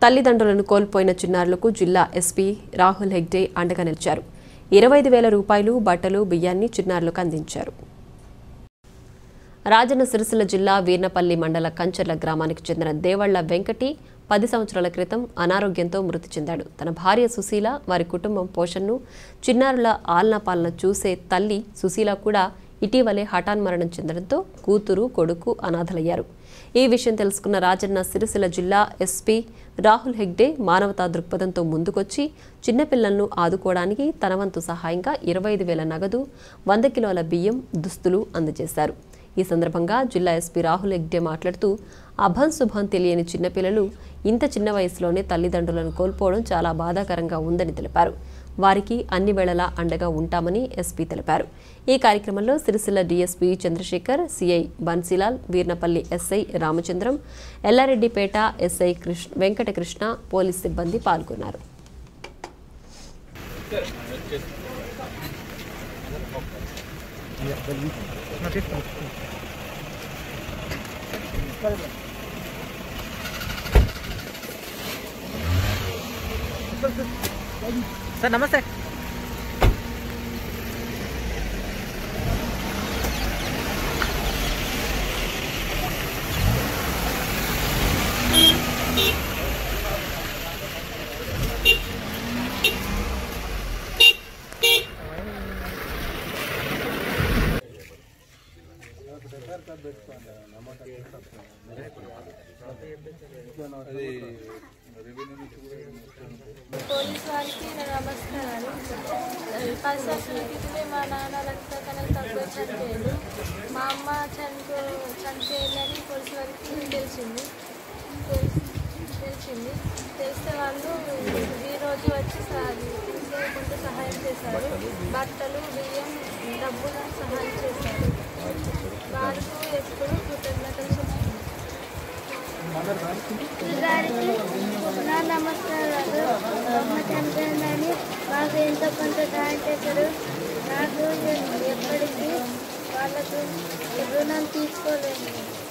తల్లిదండ్రులను కోల్పోయిన చిన్నారులకు జిల్లా ఎస్పీ రాహుల్ హెగ్డే అండగా నిలిచారు ఇరవై ఐదు వేల రూపాయలు బట్టలు బియ్యాన్ని చిన్నారులకు అందించారు రాజన్న సిరిసిల్ల జిల్లా వీర్నపల్లి మండల కంచర్ల గ్రామానికి చెందిన దేవళ్ల వెంకటి పది సంవత్సరాల క్రితం అనారోగ్యంతో మృతి చెందాడు తన భార్య సుశీల వారి కుటుంబం పోషణను చిన్నారుల ఆలన పాలన చూసే తల్లి సుశీల కూడా ఇటీవలే హఠాన్మరణం చెందడంతో కూతురు కొడుకు అనాథలయ్యారు ఈ విషయం తెలుసుకున్న రాజన్న సిరిసిల్ల జిల్లా ఎస్పీ రాహుల్ హెగ్డే మానవతా దృక్పథంతో ముందుకొచ్చి చిన్నపిల్లలను ఆదుకోవడానికి తన వంతు సహాయంగా ఇరవై ఐదు వేల నగదు వంద కిలోల బియ్యం దుస్తులు అందజేశారు ఈ సందర్భంగా జిల్లా ఎస్పీ రాహుల్ హెగ్డే మాట్లాడుతూ అభం శుభం తెలియని చిన్నపిల్లలు ఇంత చిన్న వయసులోనే తల్లిదండ్రులను కోల్పోవడం చాలా బాధాకరంగా ఉందని తెలిపారు వారికి అన్ని వేళలా అండగా ఉంటామని ఎస్పీ తెలిపారు ఈ కార్యక్రమంలో Sircilla DSP Chandrashekar CI Bansilal Veernapalli SI Ramachandram Yellareddypet SI Krishna Venkatakrishna police సిబ్బంది పాల్గొన్నారు సార్ నమస్తే పోలీస్ వారికి నా నమస్కారాలు పది సంవత్సరాల క్రితమే మా నాన్న రక్త కణాలు తక్కువ చనిపోయాడు మా అమ్మ చనిపో చనిపోయిందని పోలీస్ వారికి తెలిసింది తెల్- తెలిసింది తెలిస్తే వాళ్ళు ఈరోజు వచ్చి కొంత సహాయం చేశారు బట్టలు బియ్యం డబ్బులు సహాయం చేశారు వారికి ఎప్పుడు కృతజ్ఞతలు చెప్తున్నాను గారికి నా నమస్కారాలు అమ్మ చనిపోయిందని మాకు ఎంతో కొంత సహాయం చేశారు నాకు ఎప్పటికీ వాళ్ళకు రుణం తీసుకోలేను